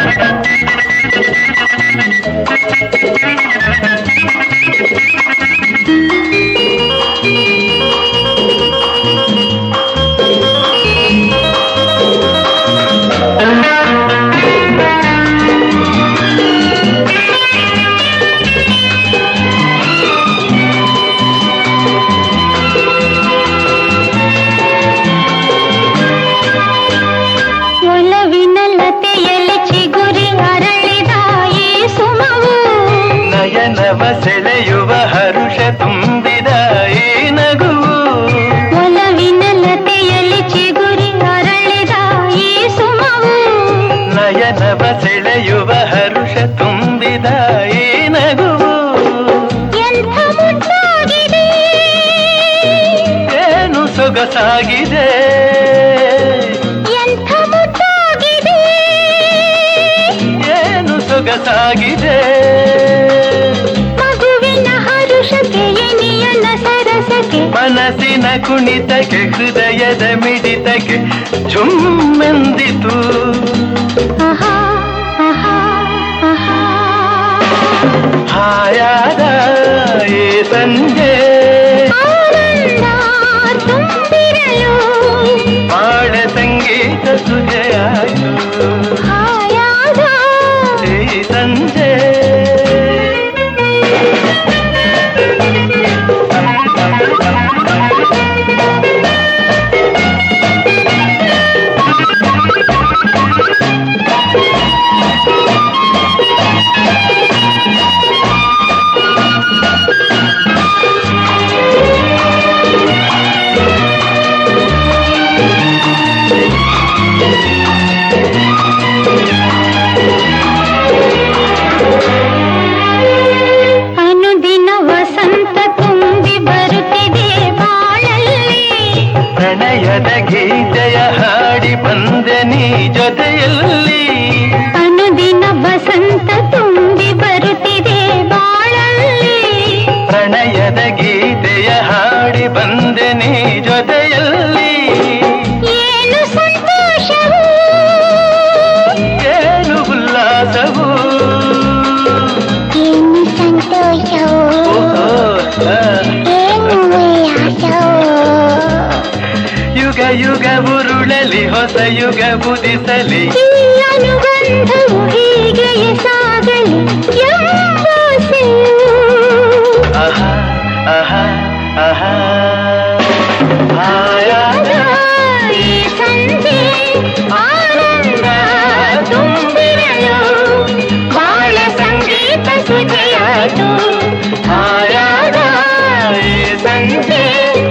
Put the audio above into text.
ಒಲವಿನ ಲತೆಯಲ್ಲಿ ಚಿಗುರಿ ಅರಳಿದ ಈ ಸುಮವು ನಯನವ ಸೆಳೆಯುವ ಹರುಷ ತುಂಬಿದ ಈ ನಗುವು ಒಲವಿನ ಲತೆಯಲ್ಲಿ ಚಿಗುರಿ ಅರಳಿದ ಈ ಸುಮವು ನಯನವ ಸೆಳೆಯುವ ಹರುಷ ತುಂಬಿದ ಈ ನಗುವು ಎಂಥ ಮುದ್ದಾಗಿದೆ ಏನು ಸೊಗಸಾಗಿದೆ ಎಂಥ ಮುದ್ದಾಗಿದೆ ಏನು ಸೊಗಸಾಗಿದೆ ಮಗುವಿನ ಹರುಷಕ್ಕೆ ಎನಿಯನ ಸರಸಕ್ಕೆ ಮನಸ್ಸಿನ ಕುಣಿತಕ್ಕೆ ಹೃದಯದ ಮಿಡಿತಕ್ಕೆ ಝುಮ್ಮೆಂದಿತು ಆಹಾ ಆಹಾ ಆಹಾ ಹಾಯಾದ ಈ ಸಂಜೆ ಆನಂದ ತುಂಬಿರಲು ಬಾಳ ಸಂಗೀತ ಸುಜೆಯಾಯಿತು ಹಾಯಾದ ಈ ಸಂಜೆ ಅನುದಿನ ವಸಂತ ತುಂಬಿ ಬರುತ್ತಿದೆ ಬಾಳಲ್ಲಿ ಪ್ರಣಯದ ಗೀತೆಯ ಹಾಡಿ ಬಂದೆ ನೀ ಜೊತೆಯಲ್ಲಿ ಅನುದಿನ ವಸಂತ ತುಂಬಿ ಬರುತ್ತಿದೆ ಬಾಳಲ್ಲಿ ಪ್ರಣಯದ ಗೀತೆಯ ಹಾಡಿ ಬಂದೆ ನೀ ಜೊತೆಯಲ್ಲಿ ಏನು ಸಂತೋಷವು ಏನು ಉಲ್ಲಾಸವು ಏನು ಸಂತೋಷವು ಓಹೋ, ಆ, ಏನು ಉಲ್ಲಾಸವು ಯುಗ ಯುಗ ಉರುಳಲಿ ಹೊಸ ಯುಗ ಬುದಿಸಲಿ ಈ ಅನುಬಂಧವು ಹೀಗೆಯೇ ಸಾಗಲಿ ಎಂಬಾಸೆಯು ಆಹಾ ಆಹಾ ಆಹಾ ಹಾಯಾದ ಈ ಸಂಜೆ ಆನಂದ ತುಂಬಿರಲು ಬಾಳ ಸಂಗೀತ ಸುಜೆಯಾಯಿತು ಹಾಯಾದ ಈ ಸಂಜೆ